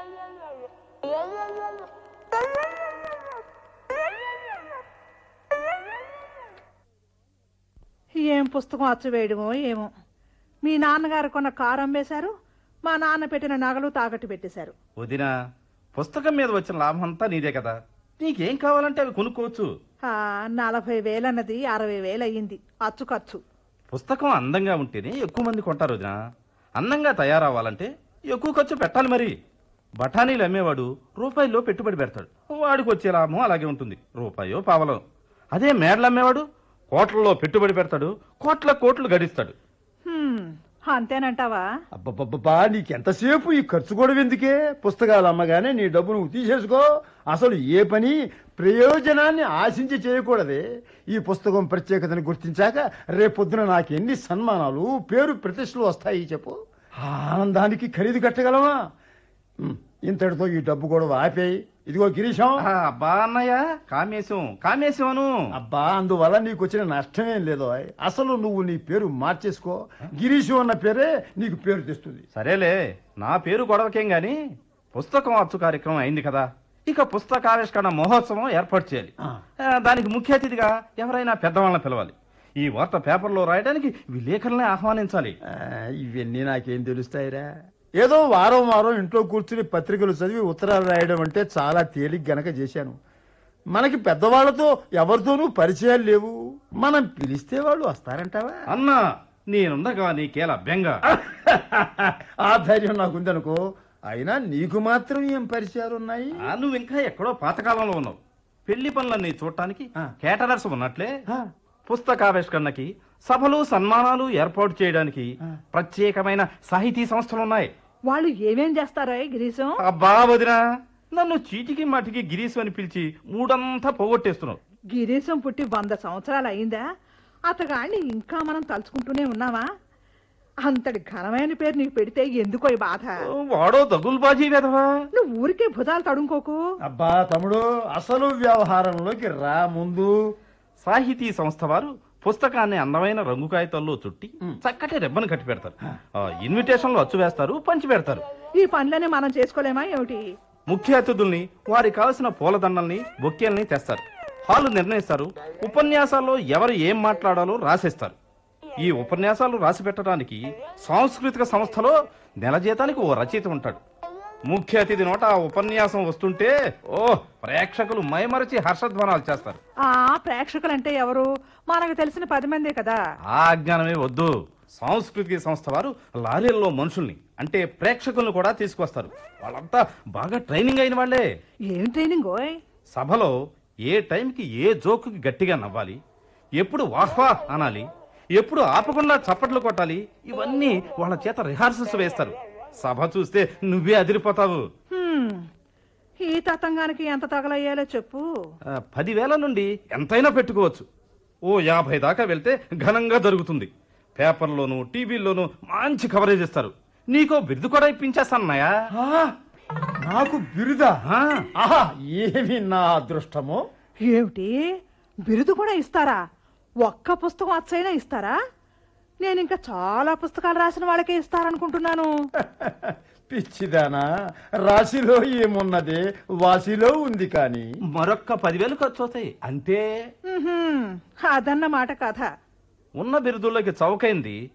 ఏం పుస్తకం అచ్చవేయడమో ఏమో మీ నాన్నగారు కొన్న కారు అమ్మేశారు మా నాన్న పెట్టిన నగలు తాకట్టు పెట్టేశారు వదినా పుస్తకం మీద వచ్చిన లాభం అంతా నీదే కదా నీకేం కావాలంటే అవి కొనుక్కోవచ్చు ఆ, నలభై వేలన్నది అరవై వేలు అయ్యింది అచ్చు ఖర్చు పుస్తకం అందంగా ఉంటేనే ఎక్కువ మంది కొంటారు వదినా అందంగా తయారవ్వాలంటే ఎక్కువ ఖర్చు పెట్టాలి మరి బఠానీలు అమ్మేవాడు రూపాయిలో పెట్టుబడి పెడతాడు వాడికి వచ్చే లాభం అలాగే ఉంటుంది రూపాయో పావలో అదే మేడలు అమ్మేవాడు కోట్లలో పెట్టుబడి పెడతాడు కోట్ల కోట్లు గడిస్తాడు హ్మ్, అంతేనంటావా అబ్బబ్బబ్బా నీకెంతసేపు ఈ ఖర్చు కూడా ఎందుకే పుస్తకాలు అమ్మగానే నీ డబ్బు నువ్వు తీసేసుకో అసలు ఏ పని ప్రయోజనాన్ని ఆశించి చేయకూడదే ఈ పుస్తకం ప్రత్యేకతను గుర్తించాక రేపొద్దున నాకు ఎన్ని సన్మానాలు పేరు ప్రతిష్టలు వస్తాయి చెప్పు ఆ ఆనందానికి ఖరీదు కట్టగలమా ఉమ్, ఇంతటితో ఈ డబ్బు కూడా ఆపేయి ఇదిగో గిరీశం ఆ, అబ్బా అన్నయ్య కామేశం కామేశం అబ్బా అందువల్ల నీకు వచ్చిన నష్టమేం లేదు అసలు నువ్వు నీ పేరు మార్చేసుకో గిరీశం అన్న పేరే నీకు పేరు తెస్తుంది సరేలే నా పేరు గొడవకేం గాని పుస్తకం అచ్చు కార్యక్రమం అయింది కదా ఇక పుస్తకావిష్కరణ మహోత్సవం ఏర్పాటు చేయాలి ఆ. ఆ, దానికి ముఖ్య అతిథిగా ఎవరైనా పెద్దవాళ్ళని పిలవాలి ఈ వార్త పేపర్లో రాయడానికి విలేకరుల్ని ఆహ్వానించాలి ఆ, ఇవన్నీ నాకేం తెలుస్తాయిరా ఏదో వారం వారం ఇంట్లో కూర్చుని పత్రికలు చదివి ఉత్తరాలు రాయడం అంటే చాలా తేలిక గనక చేశాను మనకి పెద్దవాళ్లతో ఎవరితోనూ పరిచయాలు లేవు మనం పిలిస్తే వాళ్ళు వస్తారంటావా అన్నా నేనుండగా నీకేలా బెంగ ఆ ధైర్యం నాకుందనుకో అయినా నీకు మాత్రం ఏం పరిచయాలు ఉన్నాయి ఆ, నువ్వు ఇంకా ఎక్కడో పాతకాలంలో ఉన్నావు పెళ్లి పనులన్నీ చూడటానికి ఆ. కేటరర్స్ ఉన్నట్లే ఆ, పుస్తకావిష్కరణకి సభలు సన్మానాలు ఏర్పాటు చేయడానికి ఆ. ప్రత్యేకమైన సాహితీ సంస్థలున్నాయి వాళ్ళు ఏమేం చేస్తారో గిరీశం అబ్బా వదినా నన్ను చీటికి మాటికి గిరీశం అని పిలిచి మూడంతా పోగొట్టేస్తున్నావు గిరీశం పుట్టి వంద సంవత్సరాలు అయిందా అతగాడిని ఇంకా మనం తలుచుకుంటూనే ఉన్నావా అంతటి ఘనమైన పేరు నీకు పెడితే ఎందుకో ఈ బాధ వాడో దగుల్బాజీ వెధవా నువ్వు ఊరికే భుజాలు తడుముకోకు అబ్బా తమ్ముడు అసలు వ్యవహారంలోకి రా ముందు సాహితీ సంస్థ వారు పుస్తకాన్ని అందమైన రంగు కాగితాల్లో చుట్టి మ్. చక్కటి రెబ్బను కట్టి పెడతారు ఆ, ఇన్విటేషన్లు అచ్చు వేస్తారు పంచి పెడతారు ఈ పనులని మనం చేసుకోలేమా ఏమిటి ముఖ్య అతిథుల్ని వారికి కావలసిన పూలదండల్ని బొక్కేల్ని తెస్తారు హాలు నిర్ణయిస్తారు ఉపన్యాసాల్లో ఎవరు ఏం మాట్లాడాలో రాసేస్తారు ఈ ఉపన్యాసాలు రాసి పెట్టడానికి సాంస్కృతిక సంస్థలో నెల జీతానికి ఓ రచయిత ఉంటాడు ముఖ్య అతిథి నోట ఆ ఉపన్యాసం వస్తుంటే ఓ ప్రేక్షకులు మైమరచి హర్షధ్వానాలు చేస్తారు ఆ ప్రేక్షకులంటే ఎవరు మనకు తెలిసిన పది మందే కదా ఆ అజ్ఞానమే వద్దు సాంస్కృతిక సంస్థ వారు లారీల్లో మనుషుల్ని అంటే ప్రేక్షకుల్ని కూడా తీసుకొస్తారు వాళ్ళంతా బాగా ట్రైనింగ్ అయిన వాళ్ళే ఏం ట్రైనింగ్ ఓయ్ సభలో ఏ టైంకి ఏ జోకుకి గట్టిగా నవ్వాలి ఎప్పుడు వాహ్వా అనాలి ఎప్పుడు ఆపకుండా చప్పట్లు కొట్టాలి ఇవన్నీ వాళ్ళ చేత రిహార్సల్స్ వేస్తారు సభ చూస్తే నువ్వే అదిరిపోతావు హ్మ్. ఈ తతంగానికి ఎంత తగలయ్యాలో చెప్పు ఆ, పదివేల నుండి ఎంతైనా పెట్టుకోవచ్చు ఓ యాభై దాకా వెళ్తే ఘనంగా జరుగుతుంది పేపర్లోను టీవీల్లోనూ మంచి కవరేజ్ ఇస్తారు నీకో బిరుదు కూడా ఇప్పించేస్తానన్నాయా ఆ, నాకు బిరుదా ఆ, ఆహా ఏమి నా అదృష్టమో ఏమిటి బిరుదు కూడా ఇస్తారా ఒక్క పుస్తకం అచ్చైనా ఇస్తారా నేను ఇంకా చాలా పుస్తకాలు రాసిన వాళ్ళకే ఇస్తారనుకుంటున్నాను పిచ్చిదానా రాశిలో ఏమున్నదే వాసిలో ఉంది కాని మరొక్క పదివేలు ఖర్చు అవుతాయి అంతే ఉహుం, అదన్నమాట కథ ఉన్న బిరుదుల్లోకి చౌకైంది